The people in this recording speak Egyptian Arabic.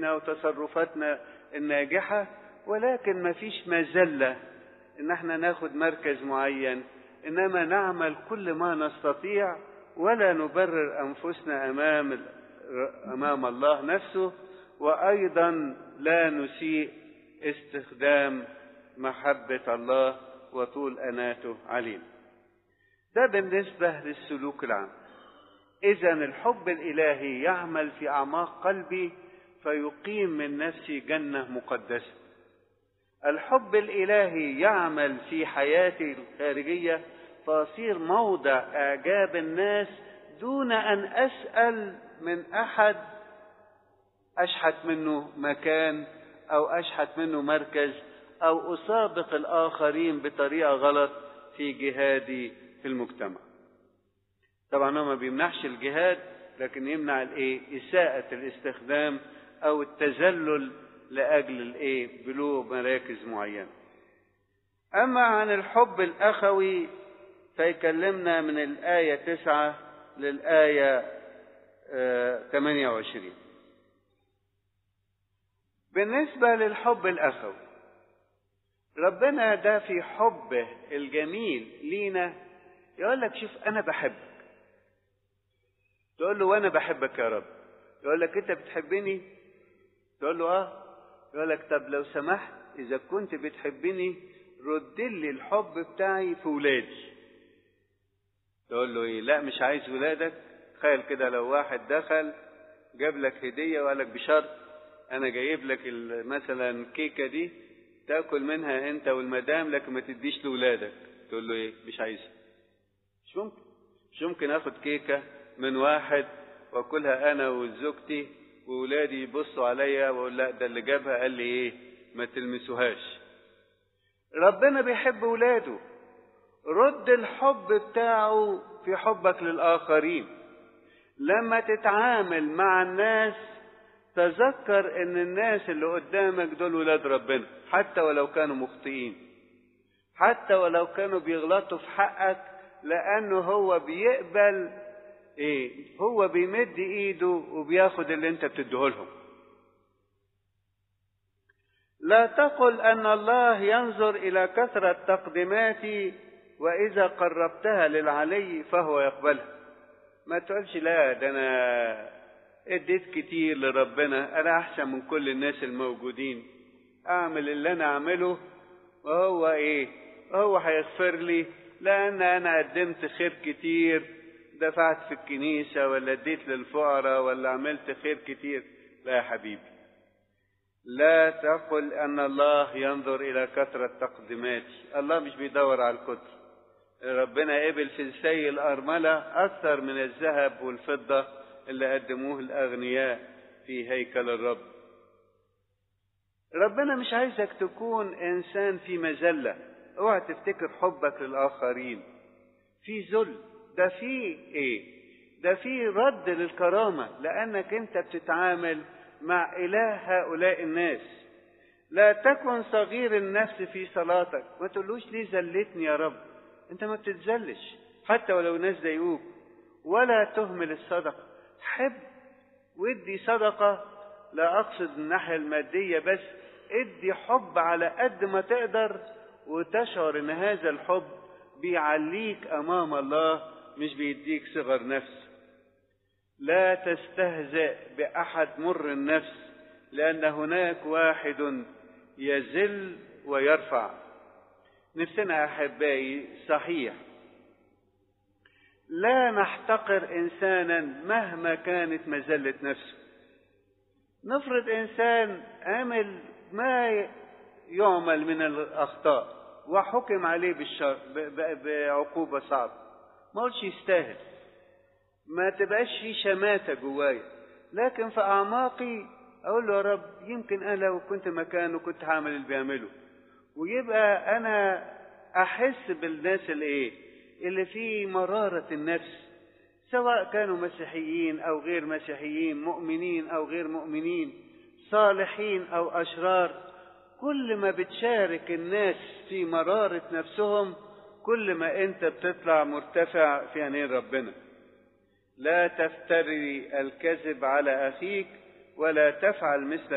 حياتنا وتصرفاتنا الناجحة ولكن ما فيش مزلة ان احنا ناخد مركز معين انما نعمل كل ما نستطيع ولا نبرر انفسنا امام امام الله نفسه وايضا لا نسيء استخدام محبة الله وطول اناته علينا ده بالنسبة للسلوك العام اذا الحب الالهي يعمل في اعماق قلبي فيقيم من نفسي جنة مقدسة الحب الالهي يعمل في حياتي الخارجيه فاصير موضع اعجاب الناس دون ان اسال من احد اشحت منه مكان او اشحت منه مركز او اسابق الاخرين بطريقه غلط في جهادي في المجتمع طبعا هو ما بيمنعش الجهاد لكن يمنع الايه اساءه الاستخدام او التذلل لاجل الايه بلوغ مراكز معينه اما عن الحب الاخوي فيكلمنا من الايه تسعة للايه آه 28 بالنسبه للحب الاخوي ربنا ده في حبه الجميل لينا يقول لك شوف انا بحبك تقول له وانا بحبك يا رب يقول لك انت بتحبني تقول له اه يقول لك طب لو سمحت اذا كنت بتحبني رد لي الحب بتاعي في ولادي تقول له ايه لا مش عايز ولادك تخيل كده لو واحد دخل جاب لك هديه وقال لك بشرط انا جايب لك مثلا الكيكه دي تاكل منها انت والمدام لكن ما تديش لاولادك تقول له ايه مش عايزها مش ممكن مش ممكن اخد كيكه من واحد واكلها انا وزوجتي وولادي يبصوا عليا واقول لا ده اللي جابها قال لي ايه ما تلمسوهاش ربنا بيحب ولاده رد الحب بتاعه في حبك للاخرين لما تتعامل مع الناس تذكر ان الناس اللي قدامك دول ولاد ربنا حتى ولو كانوا مخطئين حتى ولو كانوا بيغلطوا في حقك لانه هو بيقبل ايه هو بيمد ايده وبياخد اللي انت بتديهولهم لا تقل ان الله ينظر الى كثره تقديماتي واذا قربتها للعلي فهو يقبلها ما تقولش لا ده انا اديت كتير لربنا انا احسن من كل الناس الموجودين اعمل اللي انا اعمله وهو ايه هو هيغفر لي لان انا قدمت خير كتير دفعت في الكنيسة ولا اديت للفقراء ولا عملت خير كتير لا يا حبيبي لا تقل ان الله ينظر الى كثرة تقديماتي الله مش بيدور على الكتر ربنا قبل في السي الأرملة أكثر من الذهب والفضة اللي قدموه الأغنياء في هيكل الرب ربنا مش عايزك تكون إنسان في مذلة اوعى تفتكر حبك للآخرين في ذل ده في ايه ده في رد للكرامة لأنك أنت بتتعامل مع إله هؤلاء الناس لا تكن صغير النفس في صلاتك ما تقولوش ليه زلتني يا رب انت ما بتتذلش حتى ولو ناس ضايقوك ولا تهمل الصدقة حب وادي صدقة لا أقصد الناحية المادية بس ادي حب على قد ما تقدر وتشعر ان هذا الحب بيعليك امام الله مش بيديك صغر نفس لا تستهزأ بأحد مر النفس لأن هناك واحد يزل ويرفع نفسنا أحبائي صحيح لا نحتقر إنسانا مهما كانت مزلة نفسه نفرض إنسان عمل ما يعمل من الأخطاء وحكم عليه بالشر بعقوبة صعبة ما قلش يستاهل ما تبقاش في شماتة جوايا لكن في أعماقي أقول له يا رب يمكن أنا لو كنت مكانه كنت هعمل اللي بيعمله ويبقى أنا أحس بالناس اللي إيه اللي في مرارة النفس سواء كانوا مسيحيين أو غير مسيحيين مؤمنين أو غير مؤمنين صالحين أو أشرار كل ما بتشارك الناس في مرارة نفسهم كل ما أنت بتطلع مرتفع في عينين ربنا لا تفتري الكذب على أخيك ولا تفعل مثل